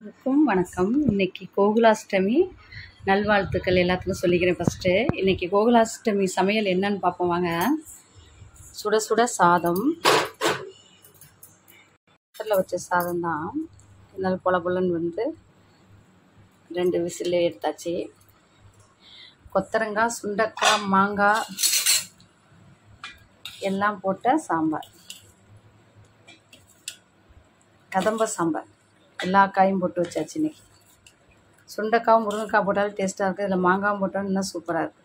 அனைவருக்கும் வணக்கம் இன்னைக்கு கோகுலாஷ்டமி நல்வாழ்த்துக்கள் எல்லாத்துக்கும் சொல்லிக்கிறேன் ஃபஸ்ட்டு இன்னைக்கு கோகுலாஷ்டமி சமையல் என்னன்னு பார்ப்போம் வாங்க சுட சுட சாதம் குக்கரில் வச்ச சாதம் தான் இருந்தாலும் பொல பொலன்னு வந்து ரெண்டு விசில் எடுத்தாச்சு கொத்தரங்காய் சுண்டக்காய் மாங்காய் எல்லாம் போட்ட சாம்பார் கதம்ப சாம்பார் எல்லா காயும் போட்டு வச்சாச்சு இன்னைக்கு சுண்டைக்காவும் முருங்கைக்காய் போட்டாலும் டேஸ்ட்டாக இருக்குது இதில் மாங்காவும் போட்டாலும் இன்னும் சூப்பராக இருக்குது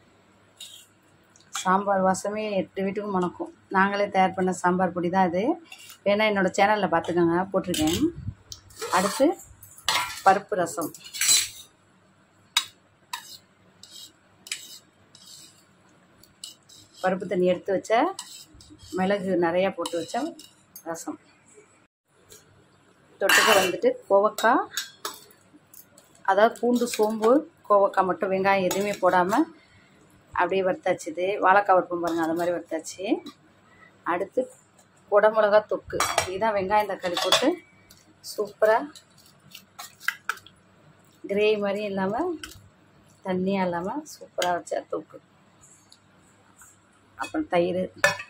சாம்பார் வாசமே எட்டு வீட்டுக்கும் மணக்கும் நாங்களே தயார் பண்ண சாம்பார் பொடி தான் இது வேணால் என்னோடய சேனலில் பார்த்துக்கோங்க போட்டிருக்கேன் அடுத்து பருப்பு ரசம் பருப்பு தண்ணி எடுத்து வச்ச மிளகு நிறையா போட்டு வச்ச ரசம் தொட்டுக்க வந்துட்டு கோவக்காய் அதாவது பூண்டு சோம்பு கோவக்காய் மட்டும் வெங்காயம் எதுவுமே போடாமல் அப்படியே வறுத்தாச்சு இது வாழைக்காய் வறுப்போம் பாருங்கள் அது மாதிரி வறுத்தாச்சு அடுத்து குடமிளகா தொக்கு இதுதான் வெங்காயம் தக்காளி போட்டு சூப்பராக கிரேவி மாதிரி இல்லாமல் தண்ணியாக இல்லாமல் சூப்பராக வச்ச தொக்கு அப்புறம் தயிர்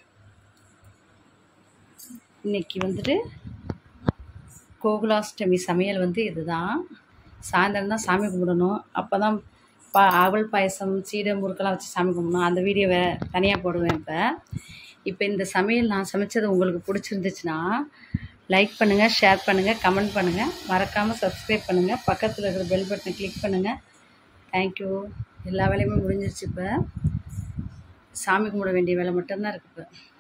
இன்னைக்கு வந்துட்டு கோகுலாஷ்டமி சமையல் வந்து இதுதான் சாயந்தரம் தான் சாமி கும்பிடணும் அப்போ தான் பா அவல் பாயசம் சீடை முறுக்கெல்லாம் வச்சு சாமி கும்பிடணும் அந்த வீடியோ வே தனியாக போடுவேன் இப்போ இப்போ இந்த சமையல் நான் சமைச்சது உங்களுக்கு பிடிச்சிருந்துச்சுன்னா லைக் பண்ணுங்கள் ஷேர் பண்ணுங்கள் கமெண்ட் பண்ணுங்கள் மறக்காமல் சப்ஸ்கிரைப் பண்ணுங்கள் பக்கத்தில் இருக்கிற பெல் பட்டனை கிளிக் பண்ணுங்கள் தேங்க்யூ எல்லா வேலையுமே முடிஞ்சிருச்சு இப்போ சாமி கும்பிட வேண்டிய வேலை மட்டும்தான் இருக்குது இப்போ